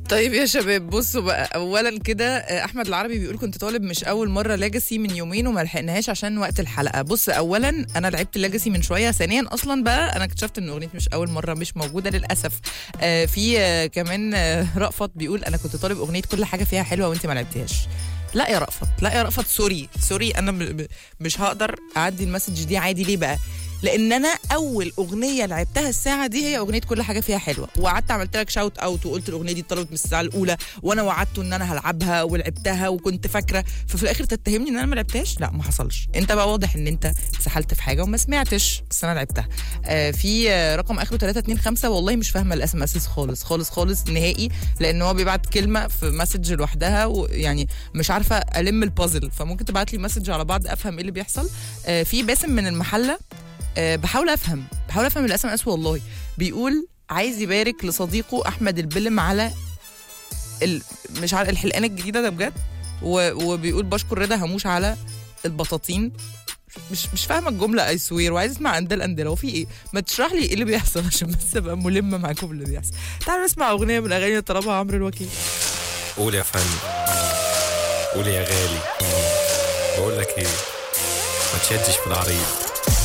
طيب يا شباب بصوا بقى اولا كده آه، احمد العربي بيقول كنت طالب مش اول مره ليجاسي من يومين وما لحقناهاش عشان وقت الحلقه بص اولا انا لعبت ليجاسي من شويه ثانيا اصلا بقى انا اكتشفت ان اغنيتي مش اول مره مش موجوده للاسف آه في آه كمان آه رأفت بيقول انا كنت طالب اغنيه كل حاجه فيها حلوه وانت ما لعبتهاش لا يا رأفت لا يا رأفت سوري سوري انا م- م- مش هقدر اعدي المسج دي عادي ليه بقى لان انا اول اغنيه لعبتها الساعه دي هي اغنيه كل حاجه فيها حلوه وقعدت عملت لك شاوت اوت وقلت الاغنيه دي اتطلبت من الساعه الاولى وانا وعدته ان انا هلعبها ولعبتها وكنت فاكره ففي الاخر تتهمني ان انا ما لعبتهاش لا ما حصلش انت بقى واضح ان انت اتسحلت في حاجه وما سمعتش بس انا لعبتها آه في آه، رقم اخره 325 والله مش فاهمه الاس ام اس خالص خالص خالص نهائي لان هو بيبعت كلمه في مسج لوحدها ويعني مش عارفه الم البازل فممكن تبعت لي مسج على بعض افهم ايه اللي بيحصل آه في باسم من المحله آه، بحاول افهم بحاول افهم الاس ام اس والله بيقول عايز يبارك لصديقه احمد البلم على ال... مش على الحلقان الجديده ده بجد و... وبيقول بشكر رضا هموش على البطاطين مش مش فاهمه الجمله اي سوير وعايز اسمع اندل اندل هو في ايه ما تشرح لي ايه اللي بيحصل عشان بس ابقى ملمه معاكم اللي بيحصل تعالوا نسمع اغنيه من الاغاني اللي طلبها عمرو الوكيل قول يا فندم قول يا غالي بقول لك ايه ما تشدش في العريض